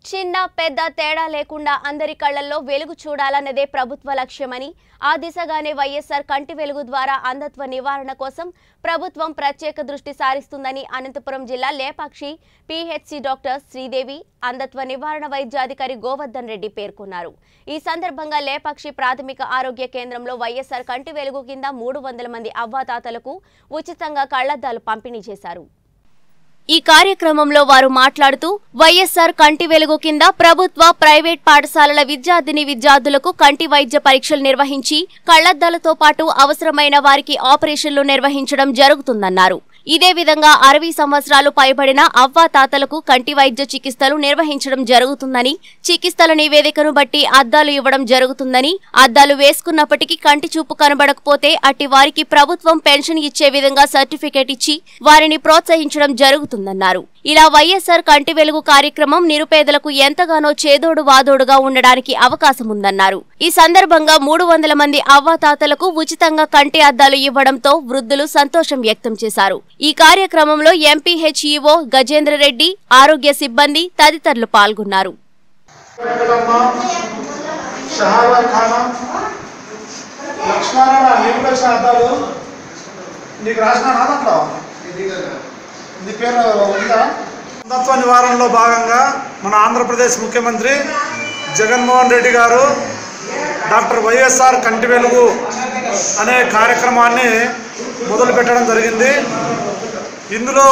చిన్న పెద్ద తేడా లేకుండా అందరి కళ్లల్లో వెలుగు చూడాలన్నదే ప్రభుత్వ లక్ష్యమని ఆ దిశగానే వైఎస్ఆర్ కంటి వెలుగు ద్వారా అంధత్వ నివారణ కోసం ప్రభుత్వం ప్రత్యేక దృష్టి సారిస్తుందని అనంతపురం జిల్లా లేపాక్షి పిహెచ్సి డాక్టర్ శ్రీదేవి అంధత్వ నివారణ వైద్యాధికారి గోవర్ధన్ రెడ్డి పేర్కొన్నారు ఈ సందర్భంగా లేపాక్షి ప్రాథమిక ఆరోగ్య కేంద్రంలో వైఎస్ఆర్ కంటి వెలుగు కింద మూడు వందల మంది అవ్వాతాతలకు ఉచితంగా కళ్లద్దాలు పంపిణీ చేశారు ఈ కార్యక్రమంలో వారు మాట్లాడుతూ వైఎస్ఆర్ కంటి వెలుగు కింద ప్రభుత్వ ప్రైవేట్ పాఠశాలల విద్యార్థిని విద్యార్థులకు కంటి వైద్య పరీక్షలు నిర్వహించి కళ్లద్దాలతో పాటు అవసరమైన వారికి ఆపరేషన్లు నిర్వహించడం జరుగుతుందన్నారు ఇదే విధంగా అరవై సంవత్సరాలు పైబడిన అవ్వ తాతలకు కంటి వైద్య చికిత్సలు నిర్వహించడం జరుగుతుందని చికిత్సల నివేదికను బట్టి అద్దాలు ఇవ్వడం జరుగుతుందని అద్దాలు వేసుకున్నప్పటికీ కంటి చూపు కనబడకపోతే అట్టి వారికి ప్రభుత్వం పెన్షన్ ఇచ్చే విధంగా సర్టిఫికేట్ ఇచ్చి వారిని ప్రోత్సహించడం జరుగుతుందన్నారు ఇలా వైఎస్ఆర్ కంటి వెలుగు కార్యక్రమం నిరుపేదలకు ఎంతగానో చేదోడు వాదోడుగా ఉండడానికి అవకాశం ఉందన్నారు ఈ సందర్భంగా మూడు వందల మంది అవ్వాతాతలకు ఉచితంగా కంటి అద్దాలు ఇవ్వడంతో వృద్ధులు సంతోషం వ్యక్తం చేశారు ఈ కార్యక్రమంలో ఎంపీహెచ్ఈఓ గజేంద్ర రెడ్డి ఆరోగ్య సిబ్బంది తదితరులు పాల్గొన్నారు వెంకటమ్మ షహావా ఖానా లక్ష్మణ నీకు వచ్చిన అద్దాలు నీకు రాసిన దాంట్లో నీ పేరు ఉందా అంధత్వ నివారణలో భాగంగా మన ఆంధ్రప్రదేశ్ ముఖ్యమంత్రి జగన్మోహన్ రెడ్డి గారు డాక్టర్ వైఎస్ఆర్ కంటి వెలుగు అనే కార్యక్రమాన్ని మొదలుపెట్టడం జరిగింది ఇందులో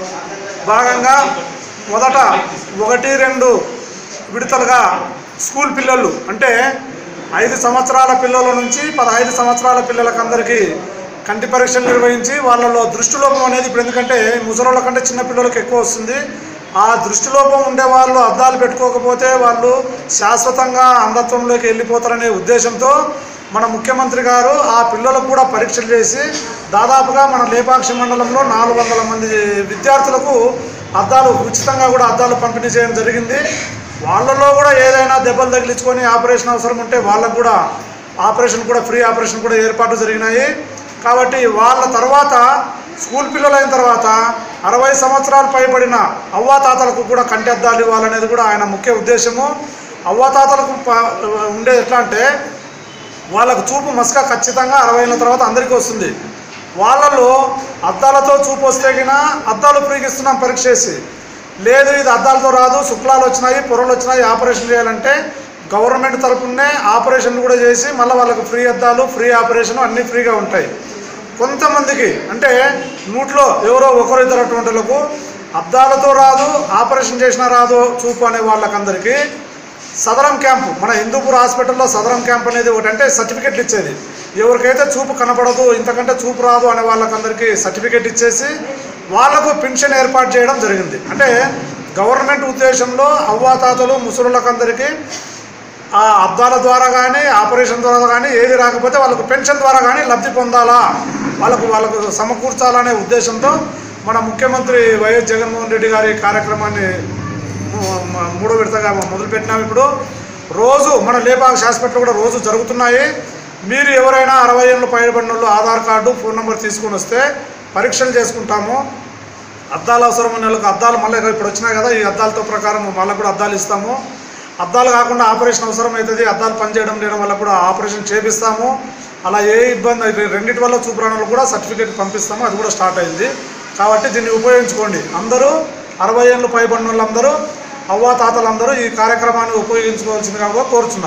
భాగంగా మొదట ఒకటి రెండు విడతలుగా స్కూల్ పిల్లలు అంటే ఐదు సంవత్సరాల పిల్లల నుంచి పదహైదు సంవత్సరాల పిల్లలకందరికీ కంటి పరీక్షలు నిర్వహించి వాళ్ళలో దృష్టిలోపం అనేది ఇప్పుడు ఎందుకంటే ముసలోళ్ళ కంటే చిన్న పిల్లలకు ఎక్కువ వస్తుంది ఆ దృష్టిలోపం ఉండే వాళ్ళు అద్దాలు పెట్టుకోకపోతే వాళ్ళు శాశ్వతంగా అంధత్వంలోకి వెళ్ళిపోతారనే ఉద్దేశంతో మన ముఖ్యమంత్రి గారు ఆ పిల్లలకు కూడా పరీక్షలు చేసి దాదాపుగా మన లేపాక్షి మండలంలో నాలుగు వందల మంది విద్యార్థులకు అద్దాలు ఉచితంగా కూడా అద్దాలు పంపిణీ చేయడం జరిగింది వాళ్ళలో కూడా ఏదైనా దెబ్బలు తగిలించుకొని ఆపరేషన్ అవసరం ఉంటే వాళ్ళకు కూడా ఆపరేషన్ కూడా ఫ్రీ ఆపరేషన్ కూడా ఏర్పాట్లు జరిగినాయి కాబట్టి వాళ్ళ తర్వాత స్కూల్ పిల్లలు అయిన తర్వాత అరవై సంవత్సరాలు పైబడిన అవ్వాతాతలకు కూడా కంటి అద్దాలు ఇవ్వాలనేది కూడా ఆయన ముఖ్య ఉద్దేశము అవ్వాతాతలకు ప- ఉండేది ఎట్లా అంటే వాళ్ళకు చూపు మసక ఖచ్చితంగా అరవై ఏళ్ళ తర్వాత అందరికీ వస్తుంది వాళ్ళలో అద్దాలతో చూపు వస్తే గిన అద్దాలు ప్రీగిస్తున్నాం పరీక్ష చేసి లేదు ఇది అద్దాలతో రాదు శుక్లాలు వచ్చినాయి పొరలు వచ్చినాయి ఆపరేషన్ చేయాలంటే గవర్నమెంట్ తరపునే ఆపరేషన్లు కూడా చేసి మళ్ళీ వాళ్ళకు ఫ్రీ అద్దాలు ఫ్రీ ఆపరేషన్ అన్నీ ఫ్రీగా ఉంటాయి కొంతమందికి అంటే నూట్లో ఎవరో ఒకరు ఇద్దరు అటువంటి వాళ్ళకు అద్దాలతో రాదు ఆపరేషన్ చేసినా రాదు చూపు అనే వాళ్ళకందరికీ సదరం క్యాంపు మన హిందూపూర్ హాస్పిటల్లో సదరం క్యాంప్ అనేది ఒకటి అంటే సర్టిఫికెట్లు ఇచ్చేది ఎవరికైతే చూపు కనపడదు ఇంతకంటే చూపు రాదు అనే వాళ్ళకందరికీ సర్టిఫికెట్ ఇచ్చేసి వాళ్లకు పెన్షన్ ఏర్పాటు చేయడం జరిగింది అంటే గవర్నమెంట్ ఉద్దేశంలో అవ్వాతాతలు ముసలులకందరికీ ఆ అద్దాల ద్వారా కానీ ఆపరేషన్ ద్వారా కానీ ఏది రాకపోతే వాళ్ళకు పెన్షన్ ద్వారా కానీ లబ్ధి పొందాలా వాళ్ళకు వాళ్ళకు సమకూర్చాలనే ఉద్దేశంతో మన ముఖ్యమంత్రి వైఎస్ జగన్మోహన్ రెడ్డి గారి కార్యక్రమాన్ని ము- మ- మూడో విడతగా మొదలుపెట్టినాం ఇప్పుడు రోజు మన లేపాక్షి హాస్పిటల్ కూడా రోజు జరుగుతున్నాయి మీరు ఎవరైనా అరవై ఏళ్ళు పైబడిన వాళ్ళు ఆధార్ కార్డు ఫోన్ నెంబర్ తీసుకొని వస్తే పరీక్షలు చేసుకుంటాము అద్దాలు అవసరం ఉన్న వాళ్ళకి అద్దాలు మళ్ళీ ఇప్పుడు వచ్చినాయి కదా ఈ అద్దాలతో ప్రకారం మళ్ళీ కూడా అద్దాలు ఇస్తాము అద్దాలు కాకుండా ఆపరేషన్ అవసరం అవుతుంది అద్దాలు పనిచేయడం లేడం వల్ల కూడా ఆపరేషన్ చేపిస్తాము అలా ఏ ఇబ్బంది అయితే రెండింటి వల్ల చూపురాణాలు కూడా సర్టిఫికేట్ పంపిస్తాము అది కూడా స్టార్ట్ అయింది కాబట్టి దీన్ని ఉపయోగించుకోండి అందరూ అరవై ఏళ్ళు పైబడిన వాళ్ళందరూ అవ్వాతాతలందరూ ఈ కార్యక్రమాన్ని ఉపయోగించుకోవాల్సిందిగా కోరుచున్నాం